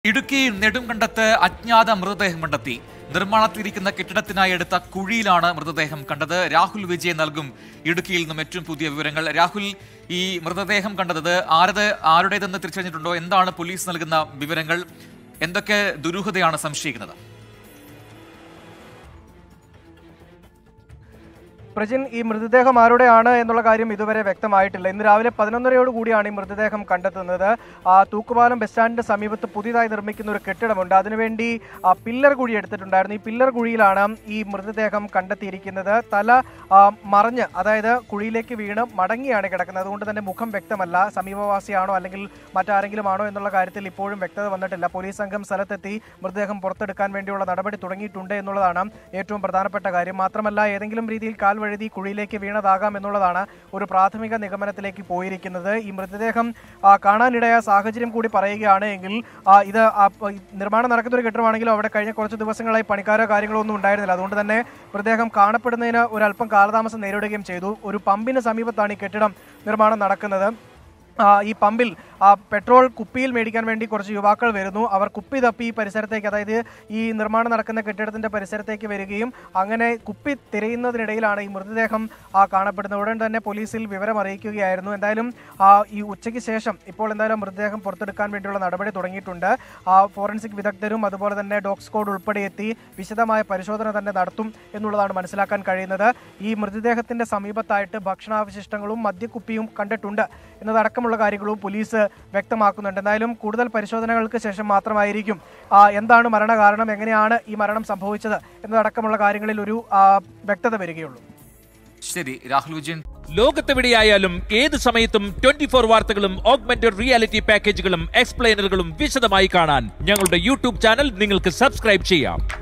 ഇടുക്കി നെടുങ്കണ്ടത്ത് അജ്ഞാത മൃതദേഹം കണ്ടെത്തി നിർമ്മാണത്തിലിരിക്കുന്ന കെട്ടിടത്തിനായി എടുത്ത കുഴിയിലാണ് മൃതദേഹം കണ്ടത് രാഹുൽ വിജയ് നൽകും ഇടുക്കിയിൽ നിന്നും ഏറ്റവും പുതിയ വിവരങ്ങൾ രാഹുൽ ഈ മൃതദേഹം കണ്ടത് ആരത് ആരുടേതെന്ന് തിരിച്ചറിഞ്ഞിട്ടുണ്ടോ എന്താണ് പോലീസ് നൽകുന്ന വിവരങ്ങൾ എന്തൊക്കെ ദുരൂഹതയാണ് സംശയിക്കുന്നത് പ്രജിൻ ഈ മൃതദേഹം ആരുടെയാണ് എന്നുള്ള കാര്യം ഇതുവരെ വ്യക്തമായിട്ടില്ല ഇന്ന് രാവിലെ പതിനൊന്നരയോട് കൂടിയാണ് ഈ മൃതദേഹം കണ്ടെത്തുന്നത് ആ തൂക്കുപാലം ബസ് സ്റ്റാൻഡിന്റെ സമീപത്ത് പുതിയതായി നിർമ്മിക്കുന്ന ഒരു കെട്ടിടമുണ്ട് അതിനുവേണ്ടി ആ പില്ലർ കുഴി എടുത്തിട്ടുണ്ടായിരുന്നു ഈ പില്ലർ കുഴിയിലാണ് ഈ മൃതദേഹം കണ്ടെത്തിയിരിക്കുന്നത് തല ആ, മറഞ്ഞ് അതായത് കുഴിയിലേക്ക് വീണ് മടങ്ങിയാണ് കിടക്കുന്നത് അതുകൊണ്ട് തന്നെ മുഖം വ്യക്തമല്ല സമീപവാസിയാണോ അല്ലെങ്കിൽ മറ്റാരെങ്കിലും ആണോ എന്നുള്ള കാര്യത്തിൽ ഇപ്പോഴും വ്യക്തത വന്നിട്ടില്ല പോലീസ് സംഘം സ്ഥലത്തെത്തി മൃതദേഹം പുറത്തെടുക്കാൻ വേണ്ടിയുള്ള നടപടി തുടങ്ങിയിട്ടുണ്ട് എന്നുള്ളതാണ് ഏറ്റവും പ്രധാനപ്പെട്ട കാര്യം മാത്രമല്ല ഏതെങ്കിലും രീതിയിൽ കാൽ വഴുതി കുഴിയിലേക്ക് വീണതാകാം എന്നുള്ളതാണ് ഒരു പ്രാഥമിക നിഗമനത്തിലേക്ക് പോയിരിക്കുന്നത് ഈ മൃതദേഹം ആ, കാണാനിടയായ സാഹചര്യം കൂടി പറയുകയാണ് എങ്കിൽ ആ, ഇത് ആ, പ- ഈ നിർമ്മാണം നടക്കുന്ന ഒരു കെട്ടിടമാണെങ്കിലും അവിടെ കഴിഞ്ഞ കുറച്ച് ദിവസങ്ങളായി പണിക്കാരോ കാര്യങ്ങളോ ഒന്നും ഉണ്ടായിരുന്നില്ല അതുകൊണ്ട് തന്നെ മൃതദേഹം കാണപ്പെടുന്നതിന് ഒരല്പം കാലതാമസം നേരിടുകയും ചെയ്തു ഒരു പമ്പിന് സമീപത്താണ് ഈ കെട്ടിടം നിർമ്മാണം നടക്കുന്നത് ആ, ഈ പമ്പിൽ ആ, പെട്രോൾ കുപ്പിയിൽ മേടിക്കാൻ വേണ്ടി കുറച്ച് യുവാക്കൾ വരുന്നു അവർ കുപ്പി തപ്പി ഈ പരിസരത്തേക്ക് അതായത് ഈ നിർമ്മാണം നടക്കുന്ന കെട്ടിടത്തിന്റെ പരിസരത്തേക്ക് വരികയും അങ്ങനെ കുപ്പി തിരയുന്നതിനിടയിലാണ് ഈ മൃതദേഹം ആ, കാണപ്പെടുന്നത് ഉടൻ തന്നെ പോലീസിൽ വിവരം അറിയിക്കുകയായിരുന്നു എന്തായാലും ആ, ഈ ഉച്ചയ്ക്ക് ശേഷം ഇപ്പോൾ എന്തായാലും മൃതദേഹം പുറത്തെടുക്കാൻ വേണ്ടിയുള്ള നടപടി തുടങ്ങിയിട്ടുണ്ട് ആ, ഫോറൻസിക് വിദഗ്ധരും അതുപോലെ തന്നെ ഡോഗ് സ്ക്വാഡ് ഉൾപ്പെടെ എത്തി വിശദമായ പരിശോധന തന്നെ നടത്തും എന്നുള്ളതാണ് മനസ്സിലാക്കാൻ കഴിയുന്നത് ഈ മൃതദേഹത്തിന്റെ സമീപത്തായിട്ട് ഭക്ഷണാവശിഷ്ടങ്ങളും മദ്യക്കുപ്പിയും കണ്ടിട്ടുണ്ട് എന്നതടക്കമുള്ള കാര്യങ്ങളും പോലീസ് വ്യക്തമാക്കുന്നുണ്ട് എന്തായാലും കൂടുതൽ പരിശോധനകൾക്ക് ശേഷം മാത്രമായിരിക്കും ആ, എന്താണ് മരണകാരണം എങ്ങനെയാണ് ഈ മരണം സംഭവിച്ചത് എന്നതടക്കമുള്ള കാര്യങ്ങളിൽ ഒരു ആ, വ്യക്തത വരികയുള്ളൂ ശരി രാഹുൽ വിജയൻ ലോകത്തെവിടെയായാലും ഏത് സമയത്തും ട്വന്റി ഫോർ വാർത്തകളും ഓഗ്മെന്റഡ് റിയാലിറ്റി പാക്കേജുകളും എക്സ്പ്ലെയിനറുകളും വിശദമായി കാണാൻ ഞങ്ങളുടെ യൂട്യൂബ് ചാനൽ നിങ്ങൾക്ക് സബ്സ്ക്രൈബ് ചെയ്യാം